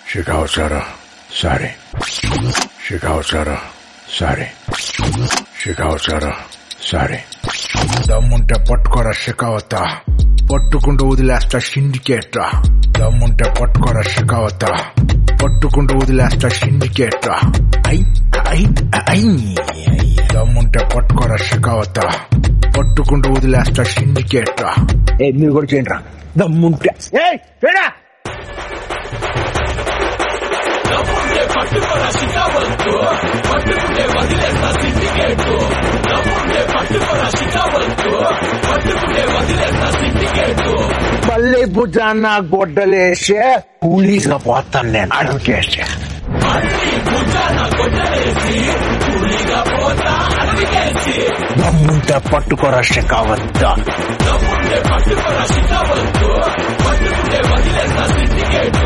Shikawasara, sorry. Shikawasara, sorry. Shikawasara, sorry. దమ్ముంటే పట్టుకోరా షికావత పట్టుకుంటూ వదిలేస్తా సిండికేట్ దమ్ముంటే పట్టుకోరా షికావత పట్టుకుంటూ వదిలేస్తా సిండికేట్ ఐ ఐ ఐ దమ్ముంటే పట్టుకోరా షికావత పట్టుకుంటూ వదిలేస్తా సిండికేట్ ఏ మీరు కూడా చేయండి రా దమ్ముంటే ఏయ్, చేయరా మళ్ళీ భుజాన్న గొడ్డలేసే కూలీగా పోతాను నేను అడుగుకేసే దమ్ముంటే పట్టుకోరా శకావద్దా